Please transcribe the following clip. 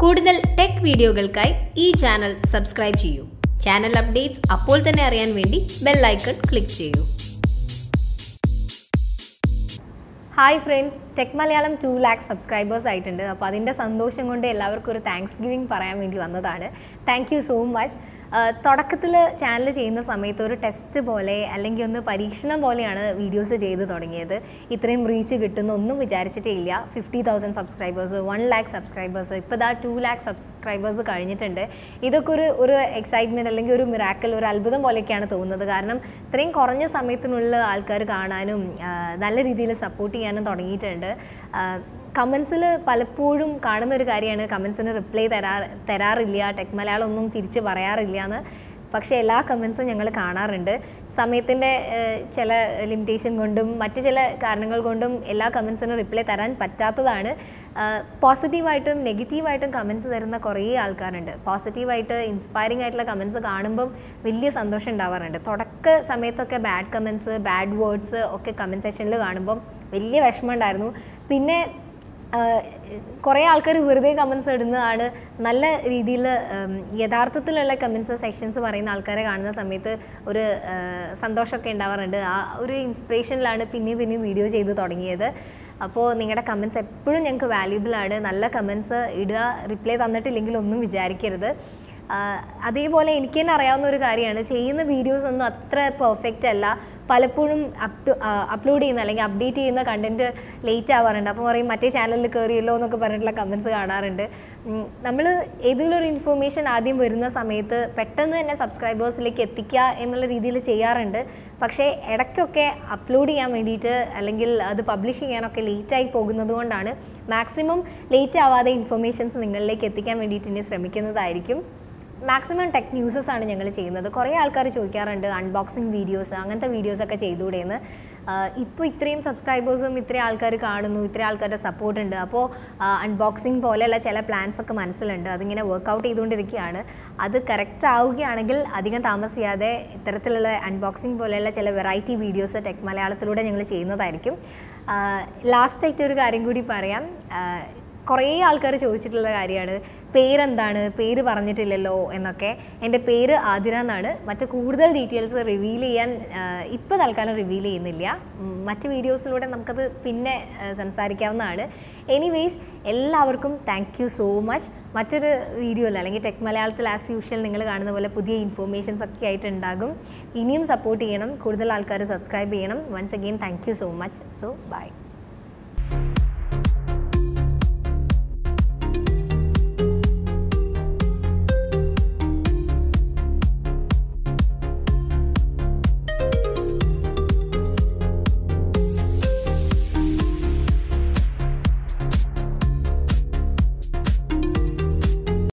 കൂടുതൽ ടെക് വീഡിയോകൾക്കായി ഈ ചാനൽ സബ്സ്ക്രൈബ് ചെയ്യൂ ചാനൽ അപ്ഡേറ്റ്സ് അപ്പോൾ തന്നെ അറിയാൻ വേണ്ടി ബെൽ ഐക്കൺ ക്ലിക്ക് ചെയ്യൂ hi friends tech Malayalam two lakh subscribers ആയിട്ടുണ്ട് അപ്പോൾ അതിൻ്റെ സന്തോഷം കൊണ്ട് എല്ലാവർക്കും ഒരു താങ്ക്സ് ഗിവിങ് പറയാൻ വേണ്ടി വന്നതാണ് താങ്ക് യു സോ മച്ച് തുടക്കത്തിൽ ചാനൽ ചെയ്യുന്ന സമയത്ത് ഒരു ടെസ്റ്റ് പോലെ അല്ലെങ്കിൽ ഒന്ന് പരീക്ഷണം പോലെയാണ് വീഡിയോസ് ചെയ്ത് തുടങ്ങിയത് ഇത്രയും റീച്ച് കിട്ടുന്ന ഒന്നും വിചാരിച്ചിട്ടേ ഇല്ല fifty thousand subscribers one lakh subscribers ഇപ്പോൾ ദാ ടു ലാക്ക് സബ്സ്ക്രൈബേഴ്സ് കഴിഞ്ഞിട്ടുണ്ട് ഇതൊക്കെ ഒരു ഒരു എക്സൈറ്റ്മെൻറ്റ് അല്ലെങ്കിൽ ഒരു മിറാക്കൽ ഒരു അത്ഭുതം പോലെയൊക്കെയാണ് തോന്നുന്നത് കാരണം ഇത്രയും കുറഞ്ഞ സമയത്തിനുള്ളിൽ ആൾക്കാർ കാണാനും ആ, നല്ല രീതിയിൽ സപ്പോർട്ട് ചെയ്യാനും തുടങ്ങിയിട്ടുണ്ട് കമൻസിൽ പലപ്പോഴും കാണുന്ന ഒരു കാര്യമാണ് കമൻസിന് റിപ്ലൈ തരാ തരാറില്ല ടെക് മലയാളം ഒന്നും തിരിച്ച് പറയാറില്ല എന്ന് പക്ഷേ എല്ലാ കമൻസും ഞങ്ങൾ കാണാറുണ്ട് സമയത്തിൻ്റെ ചില ലിമിറ്റേഷൻ കൊണ്ടും മറ്റ് ചില കാരണങ്ങൾ കൊണ്ടും എല്ലാ കമൻസിനും റിപ്ലൈ തരാൻ പറ്റാത്തതാണ് പോസിറ്റീവായിട്ടും നെഗറ്റീവായിട്ടും കമൻസ് തരുന്ന കുറേ ആൾക്കാരുണ്ട് പോസിറ്റീവായിട്ട് ഇൻസ്പയറിംഗ് ആയിട്ടുള്ള കമൻസ് കാണുമ്പം വലിയ സന്തോഷം ഉണ്ടാവാറുണ്ട് തുടക്ക സമയത്തൊക്കെ ബാഡ് കമൻസ് ബാഡ് വേർഡ്സ് ഒക്കെ കമൻറ്റ് സെക്ഷനിൽ കാണുമ്പം വലിയ വിഷമം ഉണ്ടായിരുന്നു പിന്നെ കുറേ ആൾക്കാർ വെറുതെ കമൻസ് ഇടുന്നതാണ് നല്ല രീതിയിൽ യഥാർത്ഥത്തിലുള്ള കമൻസ് സെക്ഷൻസ് പറയുന്ന ആൾക്കാരെ കാണുന്ന സമയത്ത് ഒരു ആ, സന്തോഷമൊക്കെ ഉണ്ടാവാറുണ്ട് ആ ഒരു ഇൻസ്പിറേഷനിലാണ് പിന്നെയും പിന്നെയും വീഡിയോ ചെയ്ത് തുടങ്ങിയത് അപ്പോൾ നിങ്ങളുടെ കമൻസ് എപ്പോഴും ഞങ്ങൾക്ക് വാല്യൂബിൾ ആണ് നല്ല കമൻസ് ഇടുക റിപ്ലൈ തന്നിട്ടില്ലെങ്കിൽ ഒന്നും വിചാരിക്കരുത് ആ, അതേപോലെ എനിക്ക് തന്നെ അറിയാവുന്ന ഒരു കാര്യമാണ് ചെയ്യുന്ന വീഡിയോസ് ഒന്നും അത്ര പെർഫെക്റ്റ് അല്ല പലപ്പോഴും അപ് അപ്ലോഡ് ചെയ്യുന്ന അല്ലെങ്കിൽ അപ്ഡേറ്റ് ചെയ്യുന്ന കണ്ടന്റ് ലേറ്റ് ആവാറുണ്ട് അപ്പോൾ പറയും മറ്റേ ചാനലിൽ കയറിയല്ലോ എന്നൊക്കെ പറഞ്ഞിട്ടുള്ള കമൻസ് കാണാറുണ്ട് നമ്മൾ ഏതെങ്കിലും ഒരു ഇൻഫർമേഷൻ ആദ്യം വരുന്ന സമയത്ത് പെട്ടെന്ന് തന്നെ സബ്സ്ക്രൈബേഴ്സിലേക്ക് എത്തിക്കുക എന്നുള്ള രീതിയിൽ ചെയ്യാറുണ്ട് പക്ഷേ ഇടയ്ക്കൊക്കെ അപ്ലോഡ് ചെയ്യാൻ വേണ്ടിയിട്ട് അല്ലെങ്കിൽ അത് പബ്ലിഷ് ചെയ്യാനൊക്കെ ലേറ്റായി പോകുന്നത് കൊണ്ടാണ് മാക്സിമം ലേറ്റ് ആവാതെ ഇൻഫർമേഷൻസ് നിങ്ങളിലേക്ക് എത്തിക്കാൻ വേണ്ടിയിട്ട് ഇനി ശ്രമിക്കുന്നതായിരിക്കും മാക്സിമം ടെക് ന്യൂസസ് ആണ് ഞങ്ങൾ ചെയ്യുന്നത് കുറേ ആൾക്കാർ ചോദിക്കാറുണ്ട് അൺബോക്സിങ് വീഡിയോസ് അങ്ങനത്തെ വീഡിയോസൊക്കെ ചെയ്തുകൂടെയെന്ന് ഇപ്പോൾ ഇത്രയും സബ്സ്ക്രൈബേഴ്സും ഇത്രയും ആൾക്കാർ കാണുന്നു ഇത്രയും ആൾക്കാരുടെ സപ്പോർട്ട് ഉണ്ട് അപ്പോൾ അൺബോക്സിങ് പോലെയുള്ള ചില പ്ലാൻസ് ഒക്കെ മനസ്സിലുണ്ട് അതിങ്ങനെ വർക്കൗട്ട് ചെയ്തുകൊണ്ടിരിക്കുകയാണ് അത് കറക്റ്റ് ആവുകയാണെങ്കിൽ അധികം താമസിയാതെ ഇത്തരത്തിലുള്ള അൺബോക്സിങ് പോലെയുള്ള ചില വെറൈറ്റി വീഡിയോസ് ടെക് മലയാളത്തിലൂടെ ഞങ്ങൾ ചെയ്യുന്നതായിരിക്കും ലാസ്റ്റായിട്ട് ഒരു കാര്യം കൂടി പറയാം ആ, കുറേ ആൾക്കാർ ചോദിച്ചിട്ടുള്ള കാര്യമാണ് പേരെന്താണ് പേര് പറഞ്ഞിട്ടില്ലല്ലോ എന്നൊക്കെ എൻ്റെ പേര് ആതിര എന്നാണ് മറ്റ് കൂടുതൽ ഡീറ്റെയിൽസ് റിവീൽ ചെയ്യാൻ ഇപ്പോൾ തൽക്കാലം റിവീൽ ചെയ്യുന്നില്ല ഉം, മറ്റ് വീഡിയോസിലൂടെ നമുക്കത് പിന്നെ ആ, സംസാരിക്കാവുന്നതാണ് എനിവേയ്സ് എല്ലാവർക്കും താങ്ക് യു സോ മച്ച് മറ്റൊരു വീഡിയോയിൽ അല്ലെങ്കിൽ ടെക് മലയാളത്തിൽ ആസ് യൂഷ്വൽ നിങ്ങൾ കാണുന്ന പോലെ പുതിയ ഇൻഫോർമേഷൻസ് ഒക്കെ ആയിട്ടുണ്ടാകും ഇനിയും സപ്പോർട്ട് ചെയ്യണം കൂടുതൽ ആൾക്കാർ സബ്സ്ക്രൈബ് ചെയ്യണം once again thank you so much so by